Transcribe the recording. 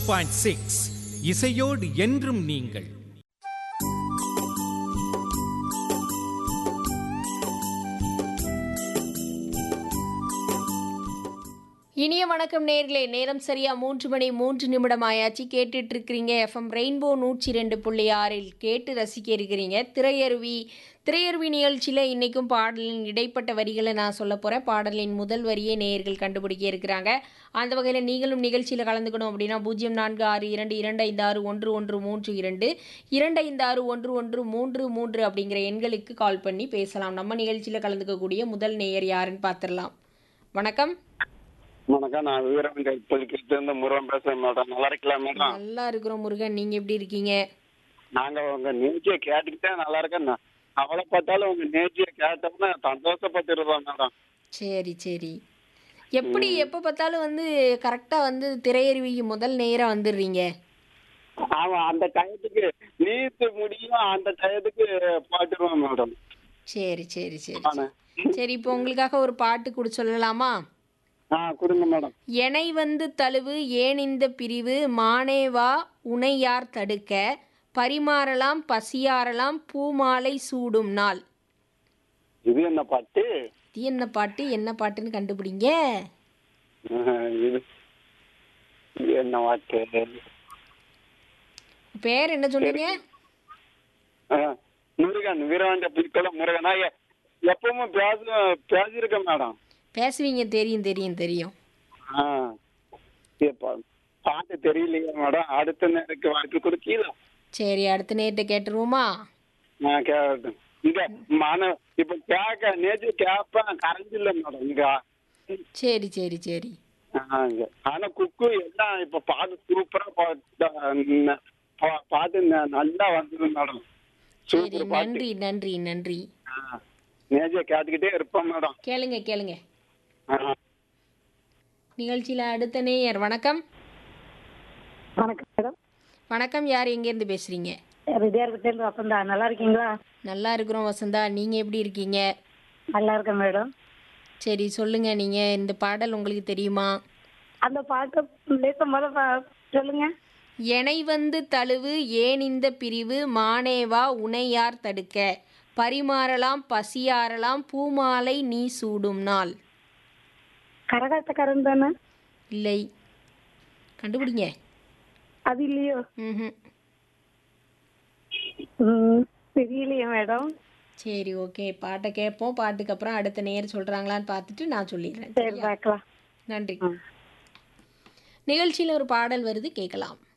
Point six இசையோடு என்றும் நீங்கள் இனிய வணக்கம் நேர்களே நேரம் சரியா மூன்று மணி மூன்று நிமிடம் ஆயாச்சு கேட்டுட்டு இருக்கிறீங்க எஃப்எம் ரெயின்போ நூற்றி ரெண்டு புள்ளி ஆறில் கேட்டு ரசிக்க இருக்கிறீங்க திரையருவி திரையருவி நிகழ்ச்சியில் இன்றைக்கும் பாடலின் இடைப்பட்ட வரிகளை நான் சொல்ல போகிறேன் பாடலின் முதல் வரியை நேயர்கள் கண்டுபிடிக்க இருக்கிறாங்க அந்த வகையில் நீங்களும் நிகழ்ச்சியில் கலந்துக்கணும் அப்படின்னா பூஜ்ஜியம் நான்கு ஆறு இரண்டு இரண்டு ஐந்து ஆறு ஒன்று ஒன்று மூன்று இரண்டு இரண்டு ஐந்து ஆறு ஒன்று ஒன்று மூன்று மூன்று அப்படிங்கிற எண்களுக்கு கால் பண்ணி பேசலாம் நம்ம நிகழ்ச்சியில் கலந்துக்கக்கூடிய முதல் நேயர் யாருன்னு பார்த்துடலாம் வணக்கம் வணக்கம் நான் வீரவங்க இப்போதைக்கு இருந்து முருகன் பேசுறேன் மேடம் நல்லா இருக்கலாம் மேடம் நல்லா இருக்கிறோம் முருகன் நீங்க எப்படி இருக்கீங்க நாங்க உங்க நிகழ்ச்சியை கேட்டுக்கிட்டே நல்லா இருக்கேன் நான் அவளை பார்த்தாலும் உங்க நிகழ்ச்சியை கேட்டோம்னா சந்தோஷப்பட்டுருவோம் மேடம் சரி சரி எப்படி எப்போ பார்த்தாலும் வந்து கரெக்டாக வந்து திரையருவிக்கு முதல் நேராக வந்துடுறீங்க அவன் அந்த டயத்துக்கு நீத்து முடியும் அந்த டயத்துக்கு பாட்டுருவான் மேடம் சரி சரி சரி ஆனா சரி இப்போ உங்களுக்காக ஒரு பாட்டு கூட சொல்லலாமா ஆ கொடுங்க மேடம் எனை வந்து தழுவு ஏன் இந்த பிரிவு மானேவா உனை யார் தடுக்க பரிமாறலாம் பசியாறலாம் பூமாலை சூடும் நாள் இது என்ன பாட்டு இது என்ன பாட்டு என்ன பாட்டுன்னு கண்டுபிடிங்க ஆஹ், இது இது என்ன பாட்டு பேர் என்ன சொன்னீங்க ஆஹ், முருகன் வீரவண்ட பிற்கொள்ள முருகனா எ- எப்பவும் பேச பேசியிருக்கேன் மேடம் பேசுவீங்க தெரியும் தெரியும் தெரியும் ஆ இப்ப பாட்டு தெரியலையே மேடம் அடுத்த நேரத்துக்கு வாய்ப்பு கொடுக்கல சரி அடுத்த நேரத்தை கேட்டுருவோமா நான் கேட்டேன் இங்க மன இப்ப கேட்க நேற்று கேட்பேன் கரண்ட் இல்ல மேடம் இங்க சரி சரி சரி ஆ, இங்க. ஆனா குக்கு எல்லாம் இப்ப பாட்டு சூப்பரா பாட்டு பா- பாட்டு ந- நல்லா வந்தது மேடம் சரி சூப்பர் பாட்டு நன்றி நன்றி நன்றி நேஜ கேட்டுக்கிட்டே இருப்பேன் மேடம் கேளுங்க கேளுங்க ஆ. நிகழ்ச்சியில் அடுத்த நேயர் வணக்கம் வணக்கம் மேடம் வணக்கம் யார் எங்கேருந்து பேசுகிறீங்க வித்யார்கிட்டேருந்து வசந்தா நல்லா இருக்கீங்களா நல்லா இருக்கிறோம் வசந்தா நீங்கள் எப்படி இருக்கீங்க நல்லா இருக்கேன் மேடம் சரி சொல்லுங்கள் நீங்கள் இந்த பாடல் உங்களுக்கு தெரியுமா அந்த பாட்டை லேச முத பா- சொல்லுங்க எனை வந்து தழுவு ஏன் இந்த பிரிவு மானேவா உனை யார் தடுக்க பரிமாறலாம் பசியாறலாம் பூமாலை நீ சூடும் நாள் கரகாட்டக்காரன் தானே இல்லை கண்டுபிடிங்க அது இல்லையோ ம் ம், தெரியலையே மேடம் சரி ஓகே பாட்டை கேட்போம் பாட்டுக்கு அப்புறம் அடுத்த நேர் சொல்கிறாங்களான்னு பார்த்துட்டு நான் சொல்லிடுறேன் சரி பார்க்கலாம் நன்றி ம். நிகழ்ச்சியில் ஒரு பாடல் வருது கேட்கலாம்